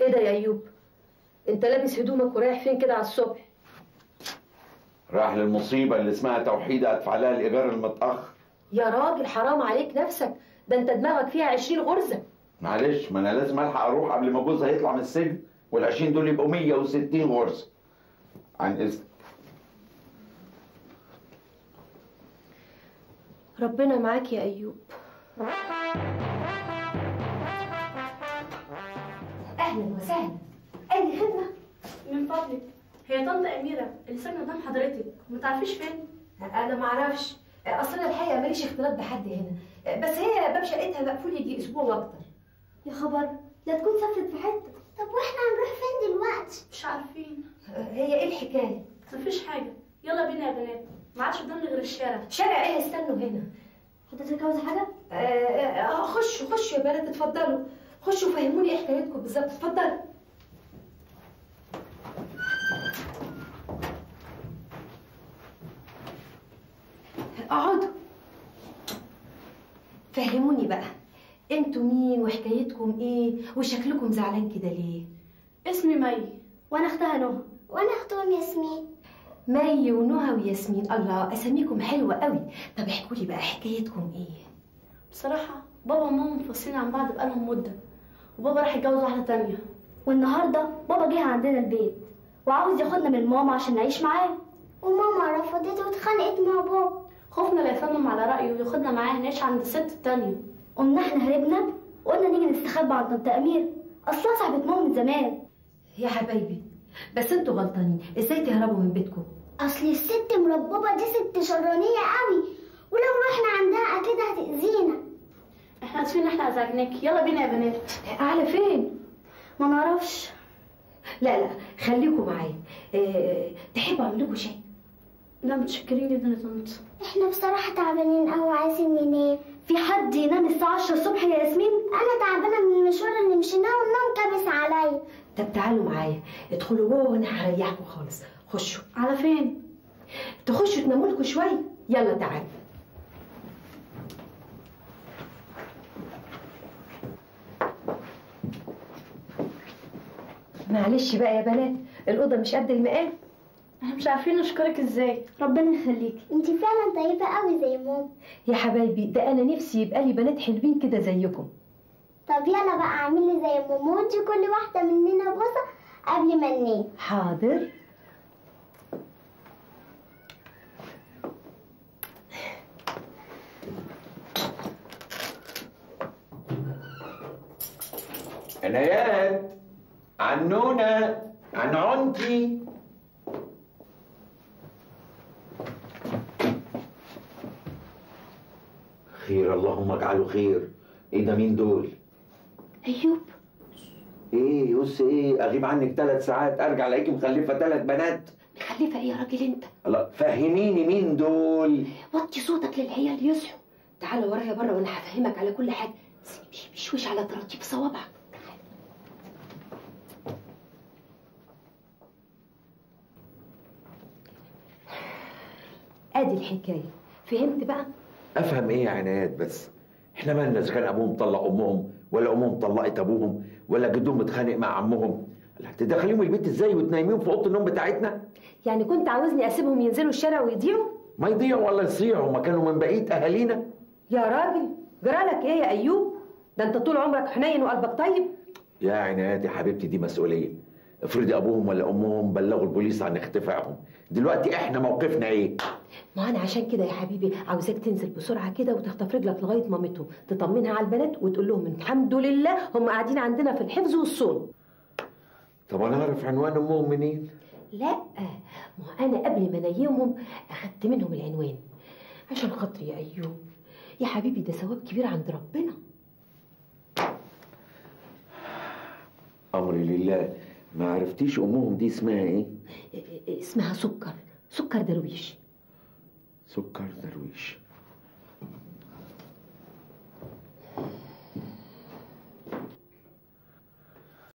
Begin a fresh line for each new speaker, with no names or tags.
ايه ده يا ايوب انت لابس هدومك ورايح فين كده على الصبح
راح للمصيبة اللي اسمها توحيد أدفع لها الإيجار المتأخر
يا راجل حرام عليك نفسك ده انت دماغك فيها عشرين غرزة
معلش ما أنا لازم ألحق أروح قبل ما جوزها يطلع من السجن والعشرين دول يبقوا 160 غرزة عن إذن
ربنا معاك يا ايوب
اهلا وسهلا اي خدمه
من فضلك هي طنط أميرة اللي ساكنة قدام حضرتك ما تعرفيش فين؟
انا ما اعرفش اصل انا الحقيقه ماليش اختلاط بحد هنا بس هي باب شقتها مقفول يجي اسبوع واكتر
يا خبر لا تكون سافرت في حته طب واحنا هنروح فين دلوقتي
مش عارفين
هي ايه الحكايه
مفيش حاجة يلا بينا يا بنات ما عادش قدامنا غير الشارع
شارع ايه استنوا هنا
حضرتك عاوزه حاجه
آه، آه، خشوا خشوا يا بنات اتفضلوا خشوا فهموني ايه حكايتكم بالظبط اتفضلوا اقعدوا فهموني بقى انتوا مين وحكايتكم ايه وشكلكم زعلان كده ليه
اسمي مي
وانا اختها نهى
وانا اختهم ياسمين
مي ونهى وياسمين الله اساميكم حلوه قوي طب احكوا لي بقى حكايتكم ايه
بصراحة بابا وماما منفصلين عن بعض بقالهم مدة وبابا راح يتجوز واحدة تانية
والنهارده بابا جه عندنا البيت وعاوز ياخدنا من ماما عشان نعيش معاه
وماما رفضت واتخانقت مع بابا
خوفنا لا يصمم على رأيه وياخدنا معاه نعيش عند الست التانية
قمنا احنا هربنا وقلنا نيجي نستخبى عند طنط امير اصلها صاحبه ماما من زمان
يا حبايبي بس انتوا غلطانين ازاي تهربوا من بيتكم
اصل الست مرببه دي ست شرانيه قوي ولو رحنا عندها اكيد هتاذينا
احنا اسفين ان احنا ازعجناك يلا بينا يا بنات
على فين
ما نعرفش
لا لا خليكم معايا اه تحبوا اعمل لكم شاي
لا متشكرين جدا يا طنط
احنا بصراحه تعبانين قوي وعايزين ننام
في حد ينام الساعه 10 الصبح يا ياسمين
انا تعبانه من المشوار اللي مشيناه والنوم كابس عليا
طب تعالوا معايا ادخلوا جوه وانا هريحكم خالص خشوا
على فين
تخشوا تناموا لكم شويه يلا تعالوا معلش بقى يا بنات الاوضه مش قد المقام
احنا مش عارفين نشكرك ازاي
ربنا يخليكي
انت فعلا طيبه قوي زي ماما
يا حبايبي ده انا نفسي يبقى لي بنات حلوين كده زيكم
طب يلا بقى اعملي زي ماما وادي كل واحده مننا بوسه قبل ما ننام
حاضر
عنايات عنونة عن عنتي خير اللهم اجعله خير ايه ده مين دول
ايوب
ايه بص ايه اغيب عنك ثلاث ساعات ارجع الاقيكي مخلفه ثلاث بنات
مخلفه ايه يا راجل انت
الله فهميني مين دول
وطي صوتك للعيال يصحوا تعالى ورايا بره وانا هفهمك على كل حاجه بس امشي بشوش على طراطيف صوابعك ادي الحكايه فهمت بقى
افهم ايه يا عنايات بس احنا مالنا اذا كان ابوهم طلق امهم ولا امهم طلقت ابوهم ولا جدهم اتخانق مع عمهم لا تدخليهم البيت ازاي وتنيميهم في اوضه النوم بتاعتنا
يعني كنت عاوزني اسيبهم ينزلوا الشارع ويضيعوا
ما يضيعوا ولا يصيعوا ما كانوا من بقيه اهالينا
يا راجل جرالك ايه يا ايوب ده انت طول عمرك حنين وقلبك طيب
يا عنايات يا حبيبتي دي مسؤوليه افرضي ابوهم ولا امهم بلغوا البوليس عن اختفائهم دلوقتي احنا موقفنا ايه
ما انا عشان كده يا حبيبي عاوزاك تنزل بسرعه كده وتخطف رجلك لغايه مامتهم تطمنها على البنات وتقول لهم الحمد لله هم قاعدين عندنا في الحفظ والصون
طب انا اعرف عنوان امهم منين
لا ما هو انا قبل ما انيمهم اخدت منهم العنوان عشان خاطري يا ايوب يا حبيبي ده ثواب كبير عند ربنا
امري لله ما عرفتيش امهم دي اسمها ايه
اسمها سكر سكر درويش
سكر درويش